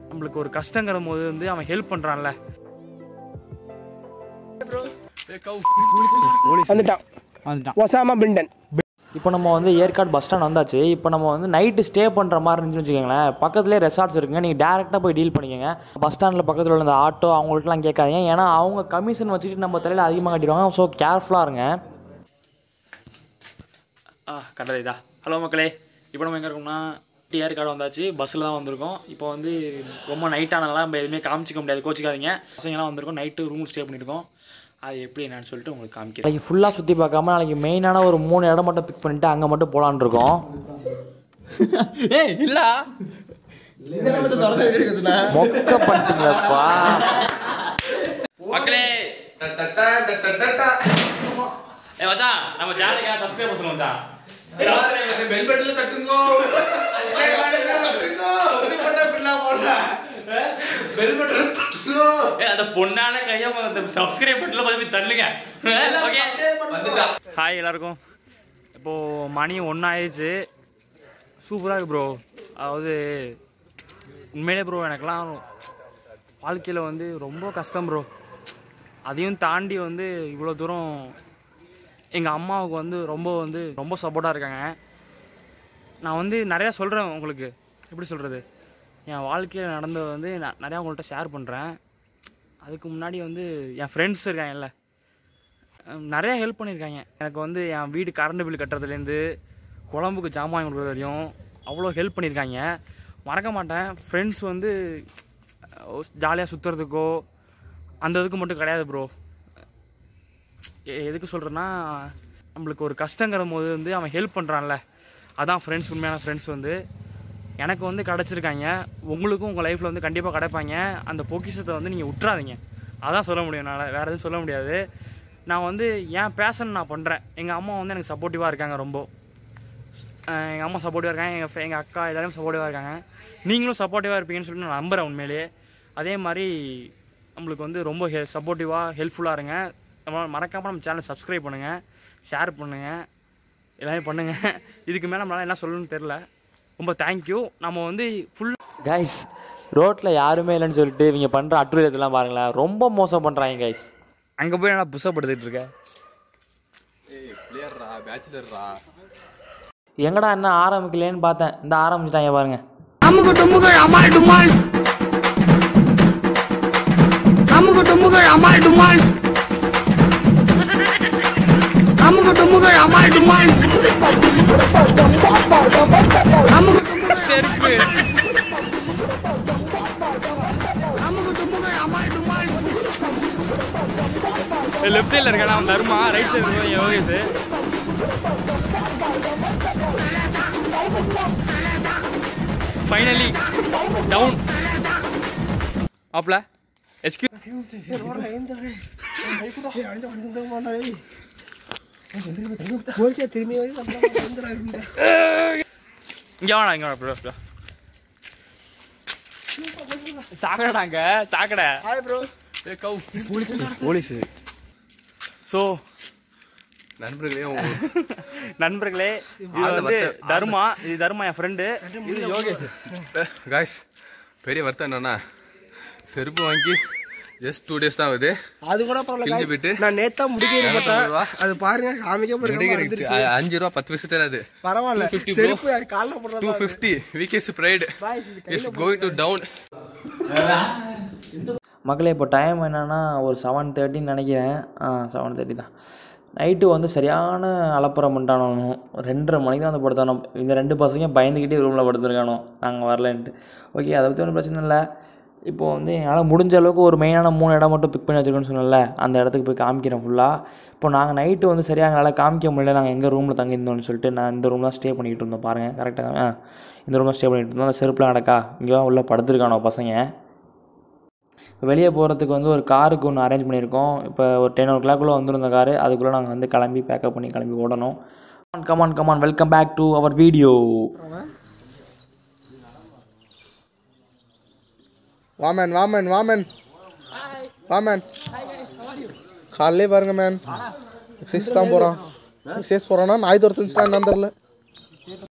நம்மளுக்கு ஒரு கஷ்டங்கிற போது வந்து அவன் ஹெல்ப் பண்ணுறான்ல வந்துட்டான் வந்துட்டான் ஒசாமா பிண்டன் இப்போ நம்ம வந்து ஏற்காடு பஸ் ஸ்டாண்ட் வந்தாச்சு இப்போ நம்ம வந்து நைட்டு ஸ்டே பண்ணுற மாதிரி இருந்துச்சுன்னு வச்சுக்கோங்களேன் பக்கத்துலேயே ரெசார்ட்ஸ் இருக்குங்க நீங்கள் டேரெக்டாக போய் டீல் பண்ணிக்கோங்க பஸ் ஸ்டாண்டில் பக்கத்தில் உள்ள அந்த ஆட்டோ அவங்கள்ட்டலாம் கேட்காதீங்க ஏன்னா அவங்க கமிஷன் வச்சுட்டு நம்ம தலையில் அதிகமாக கட்டிடுவாங்க ஸோ கேர்ஃபுல்லாக இருங்க ஆ கடலை இதா ஹலோ மக்களே இப்போ நம்ம எங்கே இருக்கோம்னா டி ஏற்காடு வந்தாச்சு பஸ்ஸில் தான் வந்திருக்கோம் இப்போ வந்து ரொம்ப நைட் ஆனதுனால நம்ம எதுவுமே காமிச்சிக்க முடியாது கோச்சிக்காதீங்க பசங்களாம் வந்திருக்கோம் நைட்டு ரூம் ஸ்டே பண்ணியிருக்கோம் அது எப்படி என்னன்னு சொல்லிட்டு உங்களுக்கு காமிக்கிறேன் நாளைக்கு ஃபுல்லாக சுற்றி பார்க்காம நாளைக்கு மெயினான ஒரு மூணு இடம் மட்டும் பிக் பண்ணிவிட்டு அங்கே மட்டும் போகலான்னு இருக்கோம் ஏய் இல்ல மொக்க பண்ணிட்டீங்களப்பா மக்களே ஏ மச்சான் நம்ம சேனலுக்கு சப்ஸ்கிரைப் பண்ண மச்சான் பெல் பட்டன்ல தட்டுங்கோ பெல் பட்டன் தட்டுங்கோ ஏ அந்த பொண்ணான கையை சப்ஸ்கிரைப் பண்ணல போய் தள்ளுங்க ஓகே வந்துட்டா ஹாய் எல்லாருக்கும் இப்போது மணி ஒன்றாயிடுச்சு சூப்பராக இருக்கு ப்ரோ அதாவது உண்மையிலே ப்ரோ எனக்கெல்லாம் வாழ்க்கையில் வந்து ரொம்ப கஷ்டம் ப்ரோ அதையும் தாண்டி வந்து இவ்வளோ தூரம் எங்கள் அம்மாவுக்கு வந்து ரொம்ப வந்து ரொம்ப சப்போர்ட்டாக இருக்காங்க நான் வந்து நிறையா சொல்கிறேன் உங்களுக்கு எப்படி சொல்கிறது என் வாழ்க்கையில் நடந்தது வந்து நான் நிறையா உங்கள்கிட்ட ஷேர் பண்ணுறேன் அதுக்கு முன்னாடி வந்து என் ஃப்ரெண்ட்ஸ் இருக்காங்கல்ல ஹம், நிறைய ஹெல்ப் பண்ணியிருக்காங்க எனக்கு வந்து என் வீடு கரண்ட் பில் கட்டுறதுலேருந்து குழம்புக்கு ஜாமான் கொடுக்குறது வரையும் அவ்வளோ ஹெல்ப் பண்ணியிருக்காங்க மறக்க மாட்டேன் ஃப்ரெண்ட்ஸ் வந்து ஜாலியாக சுற்றுறதுக்கோ அந்த இதுக்கு மட்டும் கிடையாது ப்ரோ எதுக்கு சொல்கிறேன்னா நம்மளுக்கு ஒரு கஷ்டங்கிற போது வந்து அவன் ஹெல்ப் பண்ணுறான்ல அதான் ஃப்ரெண்ட்ஸ் உண்மையான ஃப்ரெண்ட்ஸ் வந்து எனக்கு வந்து கிடச்சிருக்காங்க உங்களுக்கும் உங்கள் லைஃப்பில் வந்து கண்டிப்பாக கிடைப்பாங்க அந்த பொக்கிஷத்தை வந்து நீங்கள் விட்றாதீங்க அதான் சொல்ல முடியும் என்னால் வேறு எதுவும் சொல்ல முடியாது நான் வந்து என் பேஷன் நான் பண்ணுறேன் எங்கள் அம்மா வந்து எனக்கு சப்போர்ட்டிவாக இருக்காங்க ரொம்ப எங்கள் அம்மா சப்போர்ட்டிவாக இருக்காங்க எங்கள் எங்கள் அக்கா எல்லாரும் சப்போர்ட்டிவாக இருக்காங்க நீங்களும் சப்போர்ட்டிவாக இருப்பீங்கன்னு சொல்லிட்டு நான் நம்புகிறேன் உண்மையிலேயே அதே மாதிரி நம்மளுக்கு வந்து ரொம்ப ஹெ சப்போர்ட்டிவாக ஹெல்ப்ஃபுல்லாக இருங்க நம்ம மறக்காமல் நம்ம சேனலை சப்ஸ்கிரைப் பண்ணுங்கள் ஷேர் பண்ணுங்கள் எல்லாமே பண்ணுங்கள் இதுக்கு மேலே நம்மளால் என்ன சொல்லணும்னு தெரில ரொம்ப தேங்க்யூ நம்ம வந்து ஃபுல் கைஸ் ரோட்டில் யாருமே இல்லைன்னு சொல்லிட்டு இவங்க பண்ணுற அட்டுரியத்தெல்லாம் பாருங்களேன் ரொம்ப மோசம் பண்ணுறாங்க கைஸ் அங்கே போய் நான் புஷப்படுத்திட்டு இருக்கேன் ஏய் பிளேயர்ரா பேச்சுலர்ரா எங்கடா என்ன ஆரம்பிக்கலேன்னு பார்த்தேன் இந்த ஆரம்பிச்சிட்டாங்க பாருங்க அமுகு டுமுகு அமால் டுமால் அமுகு டுமுகு அமால் டுமால் அமுகு டுமுகு அமால் டுமால் அமுகு செருப்பு அமுகு டுமுகு அமால் டுமால் லெஃப்ட் சைடில் இருக்கானா அவன் தர்மா ரைட் சைடு இருக்கா யோகேஷ் ஃபைனலி டவுன் ஆப்ல எஸ்கியூ இங்க வாடா இங்க வாடா ப்ரோ ப்ரோ சாக்கடைடாங்க சாக்கடை ஏ கவு போலீஸ் ஸோ நண்பர்களே உங்க நண்பர்களே இது ஆளு வந்து வத்த- தர்மா இது தர்மா என் ஃப்ரெண்டு இது யோகேஷ் காய்ஸ் பெரிய வருத்தம் என்னன்னா செருப்பு வாங்கி ஜஸ்ட் டூ டேஸ் தான் ஆகுது அது கூட பரவாயில்ல கிழிஞ்சு guys. போயிட்டு நான் நேத்தா முடிக்க இரநூத்தம்பது ரூபா. அது பாருங்க காமிக்க நடிகர் போறேன் இருக்கு. அ- அஞ்சு ரூபா பத்து பைசா தராது பரவாயில்ல 250 bro. செருப்பு யார் கால்ல டூ போடுறதா ஃபிஃப்டி விகேஸ் ப்ரைடு Guys, இது கையில இஸ் கோயிங் டு டவுன் மக்களே இப்போ டைம் என்னென்னா ஒரு செவன் தேர்ட்டின்னு நினைக்கிறேன் ஆ செவன் தேர்ட்டி தான் நைட்டு வந்து சரியான அலப்புறம் பண்ணிட்டானோ ரெண்டரை மணிக்கு தான் வந்து படுத்தானோ இந்த ரெண்டு பசங்க பயந்துக்கிட்டே ரூமில் படுத்துருக்கானோ நாங்கள் வரலன்ட்டு ஓகே அதை பற்றி ஒன்றும் பிரச்சனை இல்லை இப்போது வந்து என்னால் முடிஞ்ச அளவுக்கு ஒரு மெயினான மூணு இடம் மட்டும் பிக் பண்ணி வச்சுருக்கேன்னு சொன்னேன்ல அந்த இடத்துக்கு போய் காமிக்கிறேன் ஃபுல்லாக இப்போ நாங்கள் நைட்டு வந்து சரியாக எங்களால் காமிக்க முடியல நாங்கள் எங்கள் ரூமில் தங்கியிருந்தோம்னு சொல்லிட்டு நான் இந்த ரூம் தான் ஸ்டே பண்ணிக்கிட்டு இருந்தோம் பாருங்கள் கரெக்டாக ஆ இந்த ரூமில் ஸ்டே பண்ணிகிட்டு இருந்தோம் அந்த செருப்புலாம் அடக்கா இங்கே தான் உள்ளே படுத்துருக்கானோ பசங்க வெளியே போகிறதுக்கு வந்து ஒரு காருக்கு ஒன்று அரேஞ்ச் பண்ணியிருக்கோம் இப்போ ஒரு டென் ஓ கிளாக்குள்ளே வந்துடும் இந்த காரு அதுக்குள்ளே நாங்கள் வந்து கிளம்பி பேக்கப் பண்ணி கிளம்பி ஓடணும் come on come on welcome back to our video வாமன் வாமன் வாமன் வாமன் காலையிலே பாருங்க மேன் எக்ஸசைஸ் தான் போகிறான் எக்ஸசைஸ் போகிறான்னா நாய் துரத்துச்சுன்னா என்னன்னு தெரில